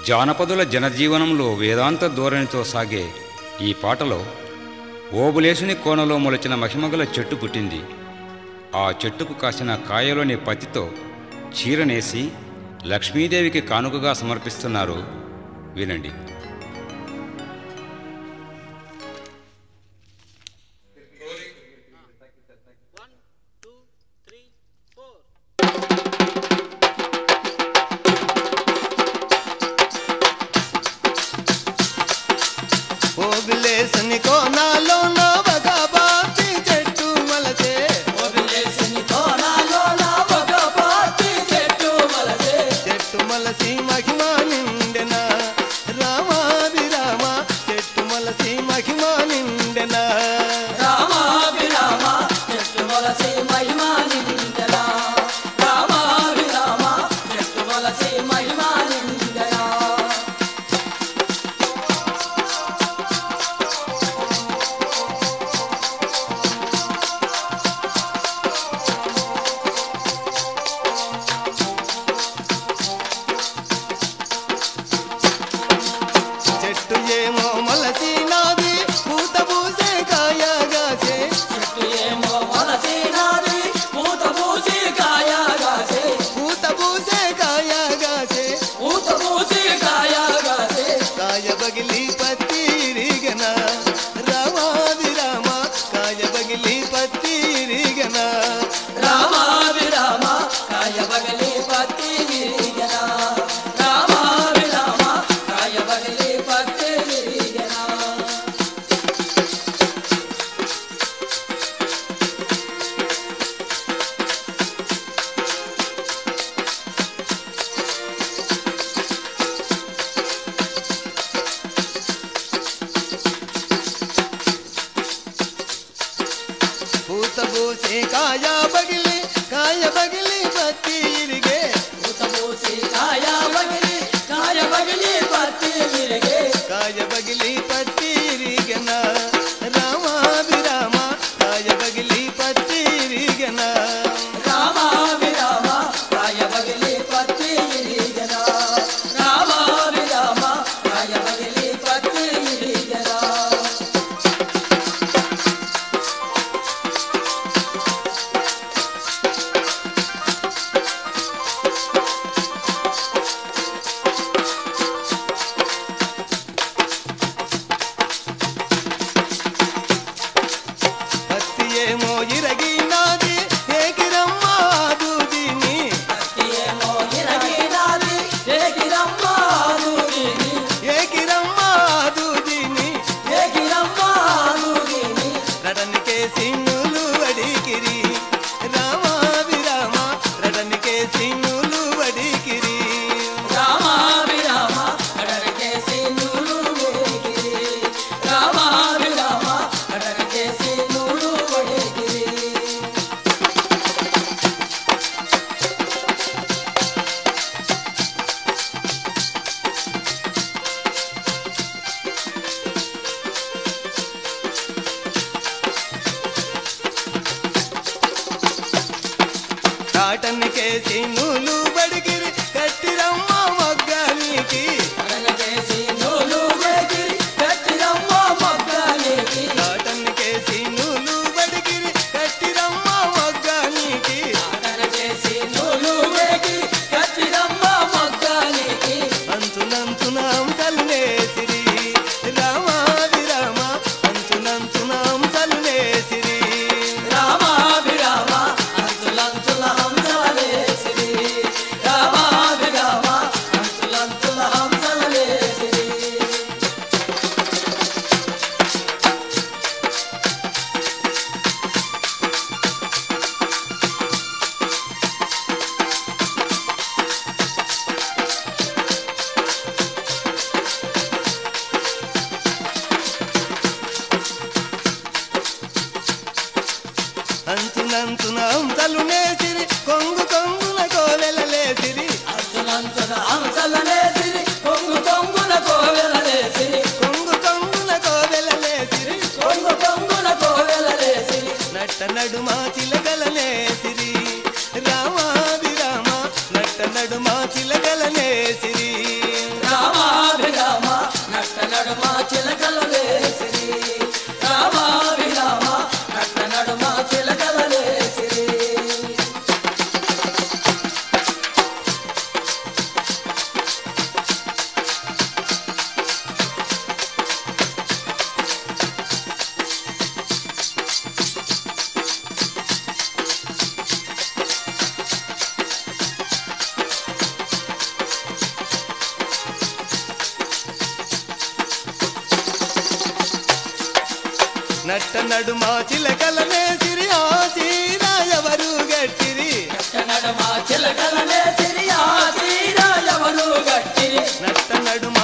జానపదుల జనజీవనంలో వేదాంత ధోరణితో సాగే ఈ పాటలో ఓబులేసుని కోనలో మొలచిన మహిమగల చెట్టు పుట్టింది ఆ చెట్టుకు కాసిన కాయలోని పత్తితో చీరనేసి లక్ష్మీదేవికి కానుకగా సమర్పిస్తున్నారు వినండి One, two, three, four. ఓబిలేసని కోనాలో నవగా బాతి చెట్టు మలసే వదిలేసిన కోణాలోన ఒక పాతి చెట్టు వలసే. చెట్టు మలసి మహిమ నిండెన రామాది రామ చెట్టు మలసి మహిమ నిండెన రామాభిరామ చెట్టు వలసే మహిమా నిందనా. రామాభిరామ చెట్టు వలసే మహిమా నిందనా. చెట్టు ఏమో మలసి నాది పూత పూసే కాయగాసే చెట్టు ఏమో వలసినాది, పూత పూసి కాయగాసే. పూత పూసే కాయగాసే పూత పూసి కాయగాసే. కాయ బగిలి పత్తిరిగన రామాది రామ కాయ బగిలి పత్తిరిగన రామాభిరామ కాయ బగలి పత్తి విరిగనా. రామాభిరామ కాయ బగలి పత్తి విరిగనా. పూత పూసే కాయ బగిలి కాయ బగిలి పత్తిరిగే పూత పూసి కాయ బగలి కాయ బగలి పత్తి విరిగే. కాయ బగిలి పత్తిరిగన రామాది రామ కాయ బగిలి పత్తిరిగన రామాభిరామ కాయ బగలి పత్తి విరిగనా. రామాభిరామ కాయ బగలి పత్తి విరిగనా. పత్తి ఏమో ఇరగినాది ఏకిరమ్మ దూదిని ఏమో ఇరగినాది, ఏగిరమ్మ దూదిని, ఏకిరమ్మ దూదిని ఏగిరమ్మ దూదిని. రడనికే సిన్నులు అడిగిరి రామాది రామ రడనికే సిన్నులు అడిగిరి రామాభిరామ అడరికేసి నూలు వేగిరి. రామాభిరామ అడరికేసి నూలు వడిగిరి. కాటనికే సిన్నులు బడిగిరి కట్టిరమ్మ మొగ్గానికి అడరికేసి నూలు వేగిరి. గట్టిరమ్మ మొగ్గనికి. కాటనికే సిన్నులు బడిగిరి కట్టిరమ్మ మొగ్గానికి అడరికేసి నూలు వేగిరి. గట్టిరమ్మ మొగ్గనికి. అంచునంచున అంశలునేసిరి రామాది రామ అంచునంచున అంశలునేసిరి రామాభిరామ అంచులంచుల హంసలేసిరి. రామాభిరామ అంచులంచుల హంసలేసిరి. అంచునంచున అంశలునేసిరి కొంగు కొంగున కోవెలలేసిరి అంచులంచుల హంసలనేసిరి. కొంగు కొంగున కోవెలలేసిరి. కొంగు కొంగున కోవెలలేసిరి కొంగు కొంగున కోవెలలేసిరి. నట్ట నడుమా చిలకలనేసిరి రామాది రామ నట్ట నడుమా చిలకలనేసిరి రామ నట్ట నడుమ చిలకలనే సిరి ఆ చీర ఎవరు గట్టిరి నడమ చిలకలనే సిరియా తీర ఎవరు గట్టిరి నట్ట నడుమ